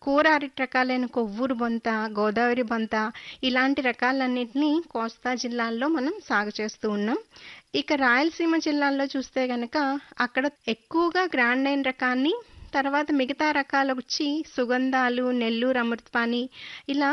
కూర అరటి రకాలైన కొవ్వూరు బొంత, గోదావరి బొంత ఇలాంటి రకాలన్నిటిని కోస్తా జిల్లాల్లో మనం సాగు చేస్తూ ఉన్నాం. ఇక రాయలసీమ జిల్లాల్లో చూస్తే గనక అక్కడ ఎక్కువగా గ్రాండైన్ రకాన్ని తర్వాత మిగతా రకాలొచ్చి సుగంధాలు, నెల్లూరు అమృతపాణి ఇలా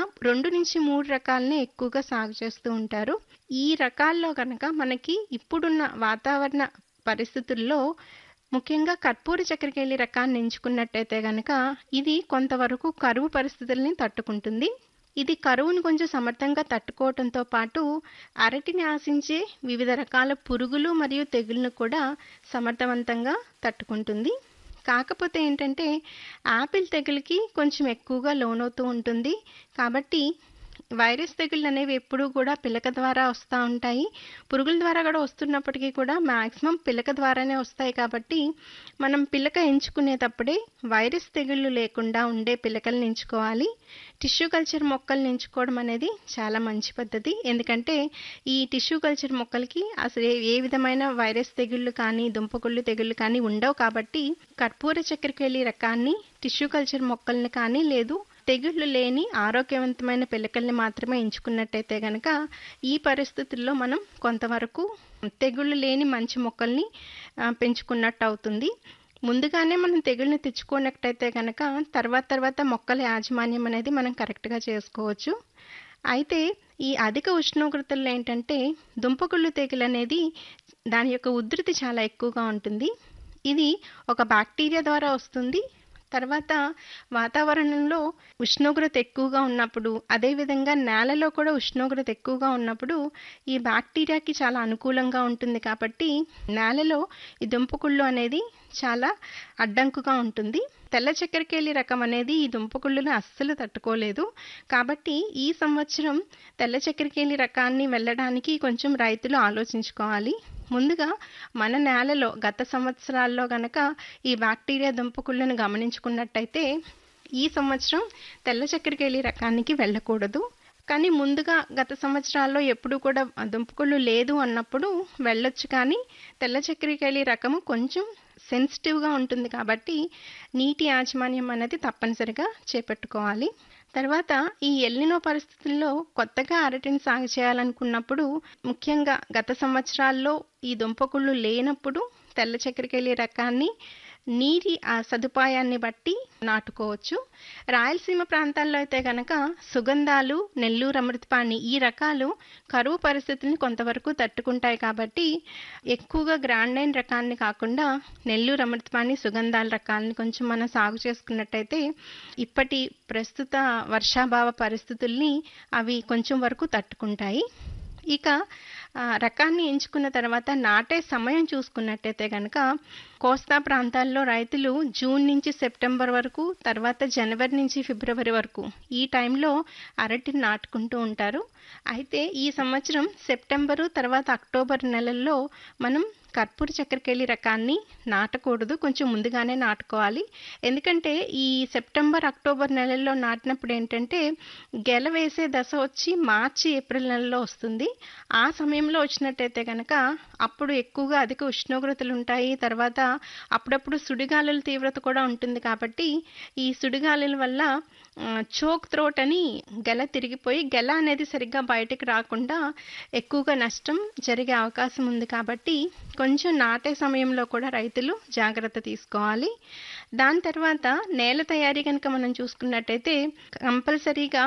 2-3 రకాలనే ఎక్కువగా సాగు చేస్తూ ఉంటారు. ఈ రకాల్లో గనక మనకి ఇప్పుడున్న వాతావరణ పరిస్థితుల్లో ముఖ్యంగా కర్పూర చక్కెరకేళి రకాన్ని ఎంచుకున్నట్టయితే గనక ఇది కొంతవరకు కరువు పరిస్థితుల్ని తట్టుకుంటుంది. ఇది కరువును కొంచెం సమర్థంగా తట్టుకోవటంతో పాటు అరటిని ఆశించే వివిధ రకాల పురుగులు మరియు తెగుళ్లను కూడా సమర్థవంతంగా తట్టుకుంటుంది. కాకపోతే ఏంటంటే యాపిల్ తెగులుకి కొంచెం ఎక్కువగా లోనవుతూ ఉంటుంది. కాబట్టి వైరస్ తెగుళ్ళనేవి ఎప్పుడూ కూడా పిలక ద్వారా వస్తా ఉంటాయి. పురుగుల ద్వారా కూడా వస్తున్నప్పటికీ కూడా మాక్సిమం పిలక ద్వారానే వస్తాయి కాబట్టి మనం పిలక ఎంచుకునేటప్పుడే వైరస్ తెగుళ్ళు లేకుండా ఉండే పిలకల్ని ఎంచుకోవాలి. టిష్యూ కల్చర్ మొక్కల్ని ఎంచుకోవడం అనేది చాలా మంచి పద్ధతి. ఎందుకంటే ఈ టిష్యూ కల్చర్ మొక్కలకి అసలు ఏ ఏ విధమైన వైరస్ తెగుళ్ళు కానీ, దుంపకుళ్ళు తెగుళ్ళు కానీ ఉండవు కాబట్టి కర్పూర చక్కెరకేళి రకాన్ని టిష్యూ కల్చర్ మొక్కల్ని కానీ లేదు తెగుళ్ళు లేని ఆరోగ్యవంతమైన పిలకల్ని మాత్రమే ఎంచుకున్నట్టయితే గనక ఈ పరిస్థితుల్లో మనం కొంతవరకు తెగుళ్ళు లేని మంచి మొక్కల్ని ఆహ్, పెంచుకున్నట్టు అవుతుంది. ముందుగానే మనం తెగుళ్ళని తెచ్చుకున్నట్టయితే గనక తర్వాత తర్వాత మొక్కల యాజమాన్యం అనేది మనం కరెక్ట్‌గా చేసుకోవచ్చు. అయితే ఈ అధిక ఉష్ణోగ్రతల్లో ఏంటంటే దుంపకుళ్ళు తెగులనేది దాని యొక్క ఉధృతి చాలా ఎక్కువగా ఉంటుంది. ఇది ఒక బాక్టీరియా ద్వారా వస్తుంది. తర్వాత వాతావరణంలో ఉష్ణోగ్రత ఎక్కువగా ఉన్నప్పుడు, అదేవిధంగా నేలలో కూడా ఉష్ణోగ్రత ఎక్కువగా ఉన్నప్పుడు ఈ బాక్టీరియాకి చాలా అనుకూలంగా ఉంటుంది కాబట్టి నేలలో ఈ దుంపకుళ్ళు అనేది చాలా అడ్డంకుగా ఉంటుంది. తెల్ల చక్కెరకేళి రకం అనేది ఈ దుంపకుళ్ళుని అస్సలు తట్టుకోలేదు. కాబట్టి ఈ సంవత్సరం తెల్ల చక్కెరకేళి రకాన్ని వెళ్ళడానికి కొంచెం రైతులు ఆలోచించుకోవాలి. ముందుగా మన నేలలో గత సంవత్సరాల్లో గనక ఈ బాక్టీరియా దుంపకుళ్ళను గమనించుకున్నట్టయితే ఈ సంవత్సరం తెల్ల చక్కెరకేళి రకానికి వెళ్ళకూడదు. కానీ ముందుగా గత సంవత్సరాల్లో ఎప్పుడూ కూడా దుంపకుళ్ళు లేదు అన్నప్పుడు వెళ్ళొచ్చు కానీ తెల్ల చక్కెరకేళి రకము కొంచెం సెన్సిటివ్‌గా ఉంటుంది కాబట్టి నీటి యాజమాన్యం అనేది తప్పనిసరిగా చేపట్టుకోవాలి. తర్వాత ఈ ఎల్‌నినో పరిస్థితుల్లో కొత్తగా అరటిని సాగు చేయాలనుకున్నప్పుడు ముఖ్యంగా గత సంవత్సరాల్లో ఈ దుంపకుళ్ళు లేనప్పుడు తెల్ల చక్కెరకేళి రకాన్ని నీటి ఆ సదుపాయాన్ని బట్టి నాటుకోవచ్చు. రాయలసీమ ప్రాంతాల్లో అయితే గనక సుగంధాలు, నెల్లూరు అమృతపాణి ఈ రకాలు కరువు పరిస్థితుల్ని కొంతవరకు తట్టుకుంటాయి కాబట్టి ఎక్కువగా గ్రాండైన్ రకాన్ని కాకుండా నెల్లూరు అమృతపాణి, సుగంధాల రకాలని కొంచెం మనం సాగు చేసుకున్నట్టయితే ఇప్పటి ప్రస్తుత వర్షాభావ పరిస్థితుల్ని అవి కొంచెం వరకు తట్టుకుంటాయి. ఇక ఆహ్, రకాన్ని ఎంచుకున్న తర్వాత నాటే సమయం చూసుకున్నట్టయితే గనక కోస్తా ప్రాంతాల్లో రైతులు జూన్ నుంచి సెప్టెంబర్ వరకు, తర్వాత జనవరి నుంచి ఫిబ్రవరి వరకు ఈ టైంలో అరటిని నాటుకుంటూ ఉంటారు. అయితే ఈ సంవత్సరం సెప్టెంబరు తర్వాత అక్టోబర్ నెలల్లో మనం కర్పూర చక్కెరకేళి రకాన్ని నాటకూడదు. కొంచెం ముందుగానే నాటుకోవాలి. ఎందుకంటే ఈ సెప్టెంబర్, అక్టోబర్ నెలల్లో నాటినప్పుడు ఏంటంటే గెల వేసే దశ వచ్చి మార్చి, ఏప్రిల్ నెలలో వస్తుంది. ఆ సమయంలో వచ్చినట్టయితే గనక అప్పుడు ఎక్కువగా అధిక ఉష్ణోగ్రతలుంటాయి. తర్వాత అప్పుడప్పుడు సుడిగాలుల తీవ్రత కూడా ఉంటుంది కాబట్టి ఈ సుడిగాలుల వల్ల ఆహ్, చోక్ థ్రోట్ అని గెల తిరిగిపోయి గెల అనేది సరిగ్గా బయటికి రాకుండా ఎక్కువగా నష్టం జరిగే అవకాశం ఉంది కాబట్టి కొంచెం నాటే సమయంలో కూడా రైతులు జాగ్రత్త తీసుకోవాలి. దాని తర్వాత నేల తయారీ గనక మనం చూసుకున్నట్టయితే కంపల్సరీగా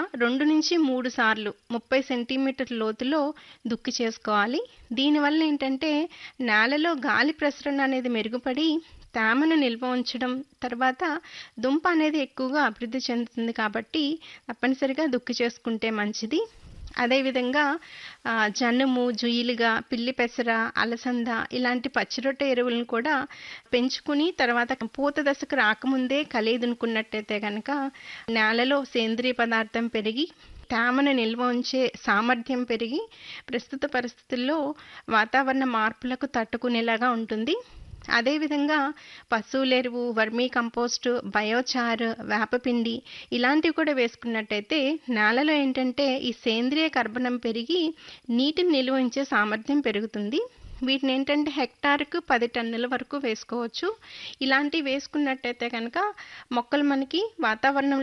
2-3 సార్లు 30 సెంటీమీటర్ల లోతులో దుక్కి చేసుకోవాలి. దీనివల్ల ఏంటంటే నేలలో గాలి ప్రసరణ అనేది మెరుగుపడి తేమను నిల్వ ఉంచడం, తర్వాత దుంప అనేది ఎక్కువగా అభివృద్ధి చెందుతుంది కాబట్టి తప్పనిసరిగా దుక్కి చేసుకుంటే మంచిది. అదేవిధంగా ఆహ్, జనుము, జుయిలుగా, పిల్లి పెసర, అలసంద ఇలాంటి పచ్చిరొట్ట ఎరువులను కూడా పెంచుకుని తర్వాత పూత దశకు రాకముందే కలియదునుకున్నట్టయితే గనక నేలలో సేంద్రియ పదార్థం పెరిగి తేమను నిల్వ ఉంచే సామర్థ్యం పెరిగి ప్రస్తుత పరిస్థితుల్లో వాతావరణ మార్పులకు తట్టుకునేలాగా ఉంటుంది. అదేవిధంగా పశువులెరువు, వర్మీ కంపోస్టు, బయోచార్, వేపపిండి ఇలాంటివి కూడా వేసుకున్నట్టయితే నేలలో ఏంటంటే ఈ సేంద్రియ కర్బనం పెరిగి నీటిని నిల్వ ఉంచే సామర్థ్యం పెరుగుతుంది. వీటిని ఏంటంటే హెక్టార్‌కు 10 టన్నుల వరకు వేసుకోవచ్చు. ఇలాంటివి వేసుకున్నట్టయితే గనక మొక్కలు మనకి వాతావరణం